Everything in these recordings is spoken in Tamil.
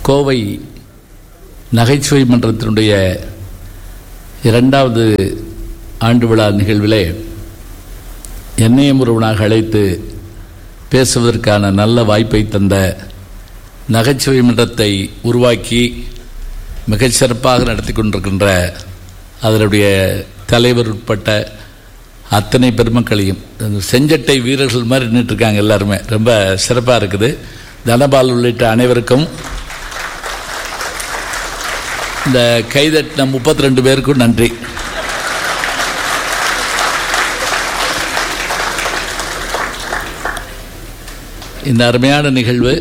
கோவை நகைச்சுவை மன்றத்தினுடைய இரண்டாவது ஆண்டு விழா நிகழ்விலே என்னையும் ஒருவனாக அழைத்து பேசுவதற்கான நல்ல வாய்ப்பை தந்த நகைச்சுவை மன்றத்தை உருவாக்கி மிகச் சிறப்பாக நடத்தி கொண்டிருக்கின்ற அதனுடைய தலைவர் உட்பட்ட அத்தனை பெருமக்களையும் செஞ்சட்டை வீரர்கள் மாதிரி நின்றுட்டு இருக்காங்க எல்லாருமே ரொம்ப சிறப்பாக இருக்குது தனபால் உள்ளிட்ட அனைவருக்கும் இந்த கைதட்டின முப்பத்தி ரெண்டு பேருக்கும் நன்றி இந்த அருமையான நிகழ்வு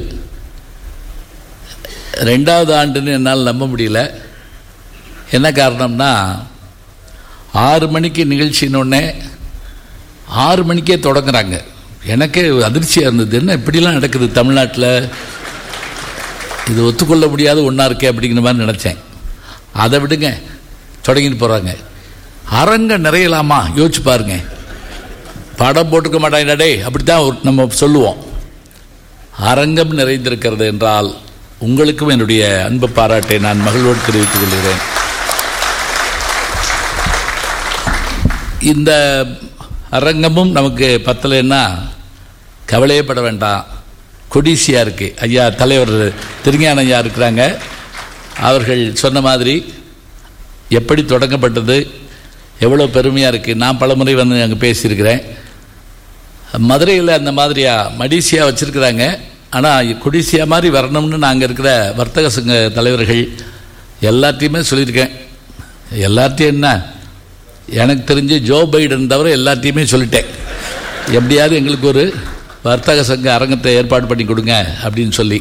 ரெண்டாவது ஆண்டுன்னு என்னால் நம்ப முடியல என்ன காரணம்னா ஆறு மணிக்கு நிகழ்ச்சினோடனே ஆறு மணிக்கே தொடங்குறாங்க எனக்கே அதிர்ச்சியாக இருந்தது என்ன இப்படிலாம் நடக்குது தமிழ்நாட்டில் இது ஒத்துக்கொள்ள முடியாத ஒன்றா இருக்கே அப்படிங்கிற மாதிரி நினச்சேன் அதை விடுங்க தொடங்கிட்டு போகிறாங்க அரங்க நிறையலாமா யோசிச்சு பாருங்க படம் போட்டுக்க மாட்டாங்க டே அப்படி தான் நம்ம சொல்லுவோம் அரங்கம் நிறைந்திருக்கிறது என்றால் உங்களுக்கும் என்னுடைய அன்பு பாராட்டை நான் மகிழ்வோடு தெரிவித்துக் கொள்கிறேன் இந்த அரங்கமும் நமக்கு பத்தலைன்னா கவலையே பட வேண்டாம் கொடிசியாக இருக்குது ஐயா தலைவர் திருஞான ஐயா இருக்கிறாங்க அவர்கள் சொன்ன மாதிரி எப்படி தொடங்கப்பட்டது எவ்வளோ பெருமையாக இருக்குது நான் பலமுறை வந்து அங்கே பேசியிருக்கிறேன் மதுரையில் அந்த மாதிரியா மடிசியாக வச்சுருக்குறாங்க ஆனால் குடிசியா மாதிரி வரணும்னு நாங்கள் இருக்கிற வர்த்தக சங்க தலைவர்கள் எல்லாத்தையுமே சொல்லியிருக்கேன் எல்லாத்தையும் என்ன எனக்கு தெரிஞ்சு ஜோ பைடன் தவிர எல்லாத்தையுமே சொல்லிட்டேன் எப்படியாவது எங்களுக்கு ஒரு வர்த்தக சங்க அரங்கத்தை ஏற்பாடு பண்ணி கொடுங்க அப்படின்னு சொல்லி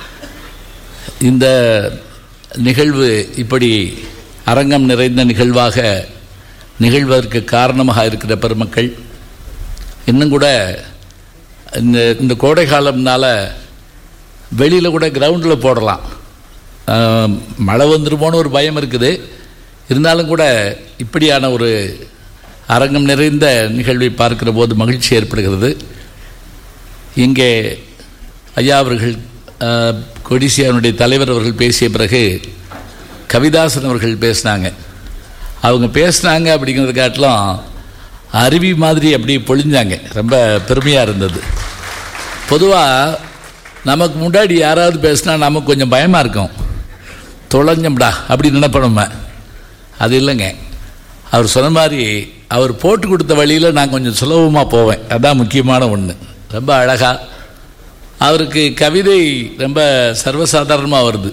இந்த நிகழ்வு இப்படி அரங்கம் நிறைந்த நிகழ்வாக நிகழ்வதற்கு காரணமாக இருக்கிற பெருமக்கள் இன்னும் கூட இந்த இந்த கோடை காலம்னால வெளியில் கூட கிரவுண்டில் போடலாம் மழை வந்துருமோன்னு ஒரு பயம் இருக்குது இருந்தாலும் கூட இப்படியான ஒரு அரங்கம் நிறைந்த நிகழ்வை பார்க்கிற போது மகிழ்ச்சி ஏற்படுகிறது இங்கே ஐயா அவர்கள் கொடிசியானுடைய தலைவர் அவர்கள் பேசிய பிறகு கவிதாசன் அவர்கள் பேசினாங்க அவங்க பேசினாங்க அப்படிங்கிறது காட்டிலும் அருவி மாதிரி அப்படி பொழிஞ்சாங்க ரொம்ப பெருமையாக இருந்தது பொதுவாக நமக்கு முன்னாடி யாராவது பேசினா நமக்கு கொஞ்சம் பயமாக இருக்கும் தொலைஞ்சம்டா அப்படி நினைப்போம் அது இல்லைங்க அவர் சொன்ன மாதிரி அவர் போட்டு கொடுத்த வழியில் நான் கொஞ்சம் சுலபமாக போவேன் அதான் முக்கியமான ஒன்று ரொம்ப அழகாக அவருக்கு கவிதை ரொம்ப சர்வசாதாரணமாக வருது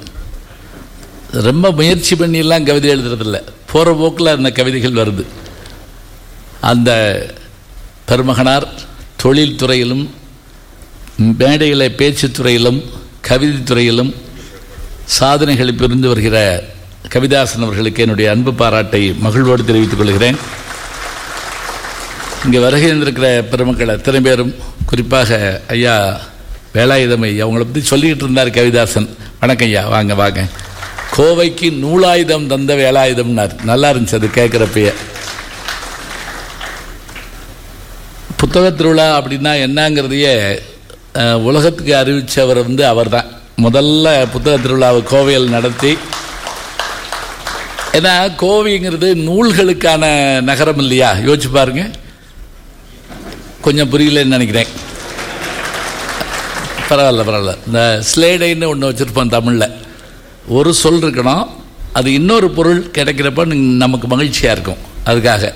ரொம்ப முயற்சி பண்ணியெல்லாம் கவிதை எழுதுறதில்ல போகிற போக்கில் அந்த கவிதைகள் வருது அந்த பெருமகனார் தொழில் துறையிலும் மேடையில் பேச்சு துறையிலும் கவிதை துறையிலும் சாதனைகளை புரிந்து வருகிற கவிதாசன் அவர்களுக்கு என்னுடைய அன்பு பாராட்டை மகிழ்வோடு தெரிவித்துக் கொள்கிறேன் இங்கே வருகை இருந்திருக்கிற பெருமக்கள் அத்தனை பேரும் குறிப்பாக ஐயா வேலாயுதம் ஐயா அவங்கள பற்றி சொல்லிக்கிட்டு இருந்தார் கவிதாசன் வணக்கம் ஐயா வாங்க வாங்க கோவைக்கு நூலாயுதம் தந்த வேலாயுதம்னார் நல்லா இருந்துச்சு அது கேட்குறப்பயே புத்தக திருவிழா அப்படின்னா என்னங்கிறதையே உலகத்துக்கு அறிவித்தவர் வந்து அவர் தான் முதல்ல புத்தக திருவிழாவை கோவையில் நடத்தி ஏன்னா கோவைங்கிறது நூல்களுக்கான நகரம் இல்லையா யோசிச்சு பாருங்க கொஞ்சம் புரியலன்னு நினைக்கிறேன் பரவாயில்ல பரவாயில்ல இந்த ஸ்லேடைன்னு ஒன்று வச்சுருப்போம் தமிழில் ஒரு சொல் இருக்கணும் அது இன்னொரு பொருள் கிடைக்கிறப்ப நமக்கு மகிழ்ச்சியாக இருக்கும் அதுக்காக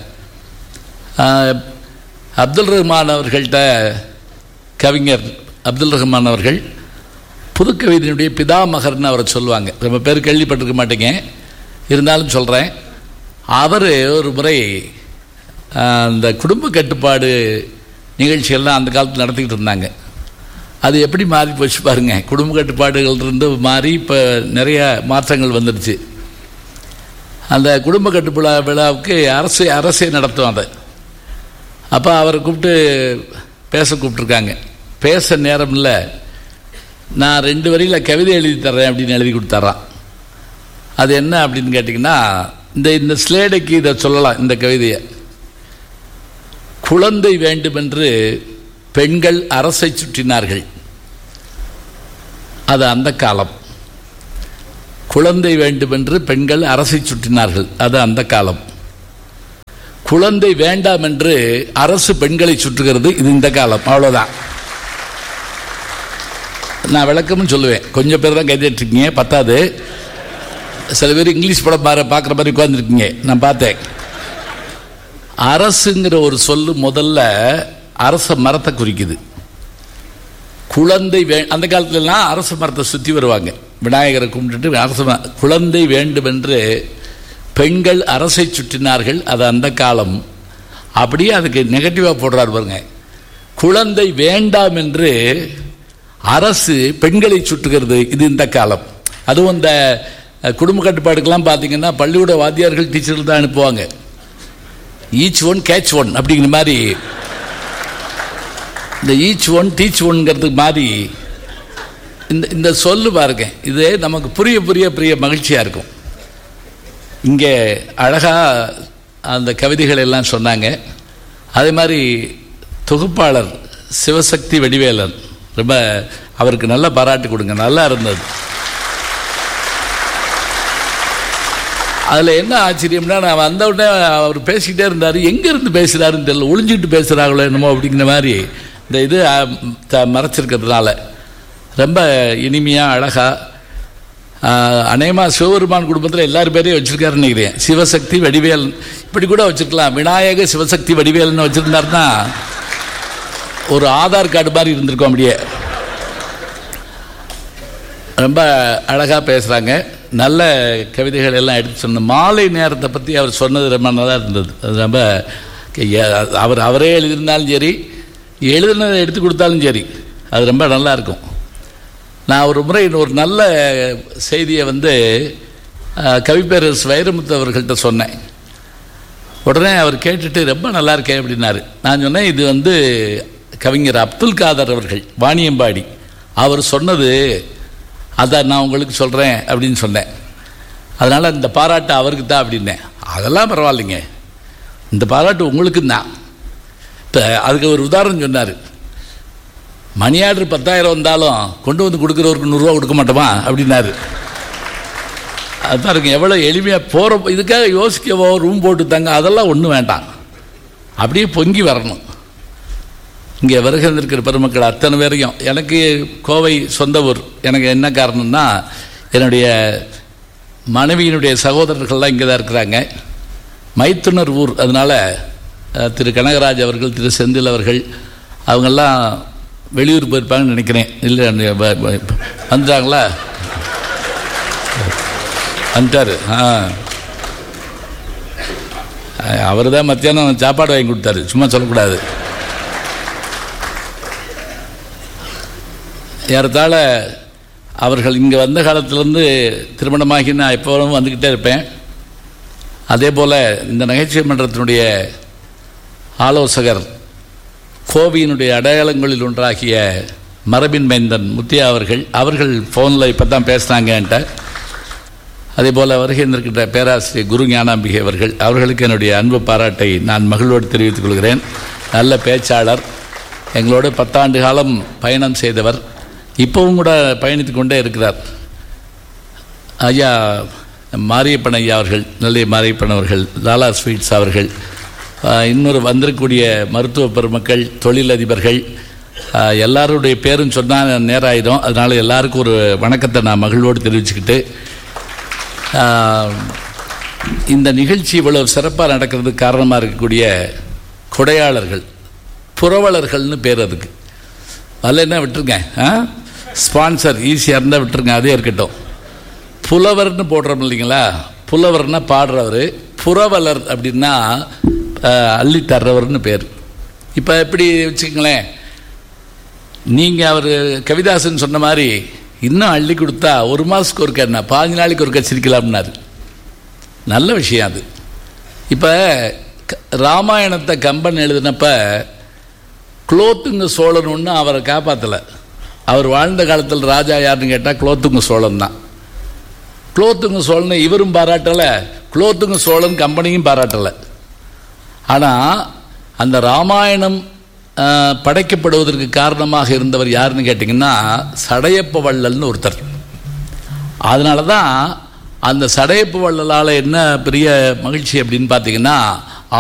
அப்துல் ரஹ்மான் அவர்கள்ட்ட கவிஞர் அப்துல் ரஹ்மான் அவர்கள் புதுக்கவிதையினுடைய பிதாமகர்னு அவரை சொல்லுவாங்க ரொம்ப பேர் கேள்விப்பட்டிருக்க மாட்டேங்க இருந்தாலும் சொல்கிறேன் அவர் ஒரு முறை அந்த குடும்ப கட்டுப்பாடு நிகழ்ச்சிகள்லாம் அந்த காலத்தில் நடத்திக்கிட்டு இருந்தாங்க அது எப்படி மாறி போச்சு பாருங்க குடும்ப கட்டுப்பாடுகள் இருந்து மாறி இப்போ நிறைய மாற்றங்கள் வந்துடுச்சு அந்த குடும்ப கட்டுப்பாடு விழாவுக்கு அரசு அரசே நடத்தும் அதை அப்போ அவரை கூப்பிட்டு பேச கூப்பிட்ருக்காங்க பேச நேரம் இல்லை நான் ரெண்டு வரியில் கவிதை எழுதி தர்றேன் அப்படின்னு எழுதி கொடுத்தாரான் அது என்ன அப்படின்னு கேட்டிங்கன்னா இந்த இந்த ஸ்லேடைக்கு இதை சொல்லலாம் இந்த கவிதையை குழந்தை வேண்டுமென்று பெண்கள் அரசை சுற்றினார்கள் அது அந்த காலம் குழந்தை வேண்டுமென்று பெண்கள் அரசை சுற்றினார்கள் அது அந்த காலம் குழந்தை வேண்டாம் என்று அரசு பெண்களை சுற்றுகிறது இது இந்த காலம் அவ்வளவுதான் நான் விளக்கமும் சொல்லுவேன் கொஞ்சம் பேர் தான் கைதிட்டுருக்கீங்க பத்தாது சில பேர் இங்கிலீஷ் படம் பாரு பார்க்குற மாதிரி உட்காந்துருக்கீங்க நான் பார்த்தேன் அரசுங்கிற ஒரு சொல்லு முதல்ல அரச மரத்தை குறிக்குது குழந்தை வே அந்த காலத்துலலாம் அரச மரத்தை சுற்றி வருவாங்க விநாயகரை கும்பிட்டுட்டு அரச ம- குழந்தை வேண்டும் என்று பெண்கள் அரசை சுற்றினார்கள் அது அந்த காலம் அப்படியே அதுக்கு நெகட்டிவாக போடுறாரு பாருங்க குழந்தை வேண்டாம் என்று அரசு பெண்களை சுட்டுகிறது இது இந்த காலம் அதுவும் இந்த அஹ், குடும்ப கட்டுப்பாடுக்கெல்லாம் பார்த்தீங்கன்னா பள்ளிக்கூட வாத்தியார்கள் டீச்சர்கள் தான் அனுப்புவாங்க ஈச் ஒன் கேட்ச் ஒன் அப்படிங்கிற மாதிரி இந்த ஈச் ஒன் டீச் ஒன்ங்கிறதுக்கு மாதிரி இந்த இந்த சொல்லு பாருங்க இது நமக்கு புரிய புரிய புரிய மகிழ்ச்சியாக இருக்கும் இங்கே அழகாக அந்த கவிதைகள் எல்லாம் சொன்னாங்க அதே மாதிரி தொகுப்பாளர் சிவசக்தி வடிவேலன் ரொம்ப அவருக்கு நல்ல பாராட்டு கொடுங்க நல்லா இருந்தது அதில் என்ன ஆச்சரியம்னா நான் வந்த உடனே அவர் பேசிக்கிட்டே இருந்தார் எங்கேருந்து பேசுகிறாருன்னு தெரியல ஒளிஞ்சிட்டு பேசுகிறாங்களோ என்னமோ அப்படிங்கிற மாதிரி இந்த இது அ, த- மறைச்சிருக்கிறதுனால ரொம்ப இனிமையாக அழகாக அநேகமாக சிவபெருமான் குடும்பத்தில் எல்லார் பேரையும் வச்சுருக்காருன்னு நினைக்கிறேன் சிவசக்தி வடிவேல் இப்படி கூட வச்சுருக்கலாம் விநாயக சிவசக்தி வடிவேல்னு வச்சுருந்தாருன்னா ஒரு ஆதார் கார்டு மாதிரி இருந்திருக்கும் அப்படியே ரொம்ப அழகாக பேசுகிறாங்க நல்ல கவிதைகள் எல்லாம் எடுத்து சொன்ன மாலை நேரத்தை பற்றி அவர் சொன்னது ரொம்ப நல்லா இருந்தது அது ரொம்ப எ- அவர் அவரே எழுதியிருந்தாலும் சரி எழுதுனதை எடுத்து கொடுத்தாலும் சரி அது ரொம்ப நல்லா இருக்கும் நான் ஒரு முறை ஒரு நல்ல செய்தியை வந்து அஹ், கவிப்பேரரசு வைரமுத்து அவர்கள்ட்ட சொன்னேன் உடனே அவர் கேட்டுட்டு ரொம்ப நல்லா இருக்கே அப்படின்னாரு நான் சொன்னேன் இது வந்து கவிஞர் அப்துல் காதர் அவர்கள் வாணியம்பாடி அவர் சொன்னது அதை நான் உங்களுக்கு சொல்கிறேன் அப்படின்னு சொன்னேன் அதனால் இந்த பாராட்டு அவருக்கு தான் அப்படின்னேன் அதெல்லாம் பரவாயில்லைங்க இந்த பாராட்டு உங்களுக்கு தான் இப்போ அதுக்கு ஒரு உதாரணம் சொன்னார் மணி ஆர்டர் பத்தாயிரம் வந்தாலும் கொண்டு வந்து கொடுக்குறவருக்கு நூறுரூவா கொடுக்க மாட்டோமா அப்படின்னாரு அது பாருங்க எவ்வளோ எளிமையாக போகிற இதுக்காக யோசிக்கவோ ரூம் போட்டு தாங்க அதெல்லாம் ஒன்றும் வேண்டாம் அப்படியே பொங்கி வரணும் இங்கே வருகிற பெருமக்கள் அத்தனை பேரையும் எனக்கு கோவை சொந்த ஊர் எனக்கு என்ன காரணம்னா என்னுடைய மனைவியினுடைய சகோதரர்கள்லாம் இங்கே தான் இருக்கிறாங்க மைத்துனர் ஊர் அதனால் அஹ், திரு கனகராஜ் அவர்கள் திரு செந்தில் அவர்கள் அவங்கெல்லாம் வெளியூர் போயிருப்பாங்கன்னு நினைக்கிறேன் இல்லை வ- வ- வந்துட்டாங்களா வந்துட்டாரு ஆ அவர் தான் மத்தியானம் சாப்பாடு வாங்கி கொடுத்தாரு சும்மா சொல்லக்கூடாது ஏறத்தாழ அவர்கள் இங்கே வந்த காலத்திலேருந்து திருமணமாகி நான் எப்போவும் வந்துக்கிட்டே இருப்பேன் அதே போல் இந்த நகைச்சுவை மன்றத்தினுடைய ஆலோசகர் கோவியினுடைய அடையாளங்களில் ஒன்றாகிய மரபின் மைந்தன் முத்தியா அவர்கள் அவர்கள் ஃபோனில் இப்போ தான் பேசுனாங்க என்கிட்ட அதே போல் வருகின்றிருக்கின்ற பேராசிரியர் குரு ஞானாம்பிகை அவர்கள் அவர்களுக்கு என்னுடைய அன்பு பாராட்டை நான் மகிழ்வோடு தெரிவித்துக் கொள்கிறேன் நல்ல பேச்சாளர் எங்களோடு பத்தாண்டு காலம் பயணம் செய்தவர் இப்போவும் கூட பயணித்து கொண்டே இருக்கிறார் ஐயா மாரியப்பன் ஐயா அவர்கள் நல்ல மாரியப்பன் அவர்கள் லாலா ஸ்வீட்ஸ் அவர்கள் ஆஹ், இன்னொரு வந்திருக்கக்கூடிய மருத்துவ பெருமக்கள் தொழிலதிபர்கள் ஆஹ், எல்லாருடைய பேரும் சொன்னால் நேரம் ஆயிடும் அதனால் எல்லாருக்கும் ஒரு வணக்கத்தை நான் மகிழ்வோடு தெரிவிச்சுக்கிட்டு ஆஹ், இந்த நிகழ்ச்சி இவ்வளவு சிறப்பாக நடக்கிறதுக்கு காரணமாக இருக்கக்கூடிய கொடையாளர்கள் புரவலர்கள்னு பேர் அதுக்கு அதில் என்ன விட்டுருங்க ஆ ஸ்பான்சர் ஈஸியாக இருந்தால் விட்டுருங்க அதே இருக்கட்டும் புலவர்னு போடுறோம் இல்லைங்களா புலவர்னா பாடுறவர் புரவலர் அப்படின்னா ஆஹ், அள்ளி தர்றவர்னு பேர் இப்போ எப்படி வச்சுக்கங்களேன் நீங்கள் அவர் கவிதாசன் சொன்ன மாதிரி இன்னும் அள்ளி கொடுத்தா ஒரு மாதத்துக்கு ஒருக்கா என்ன பாஞ்சு நாளைக்கு ஒருக்கா சிரிக்கலாம்னாரு நல்ல விஷயம் அது இப்போ ராமாயணத்தை கம்பன் எழுதினப்ப குலோத்துங்க சோழன் ஒன்று அவரை காப்பாற்றலை அவர் வாழ்ந்த காலத்தில் ராஜா யாருன்னு கேட்டால் குலோத்துங்க சோழன் தான் குலோத்துங்க சோழனை இவரும் பாராட்டலை குலோத்துங்க சோழன் கம்பெனியும் பாராட்டலை ஆனால் அந்த ராமாயணம் ஆஹ், படைக்கப்படுவதற்கு காரணமாக இருந்தவர் யாருன்னு கேட்டிங்கன்னா சடையப்ப வள்ளல்னு ஒருத்தர் அதனால தான் அந்த சடையப்பு வள்ளலால் என்ன பெரிய மகிழ்ச்சி அப்படின்னு பார்த்தீங்கன்னா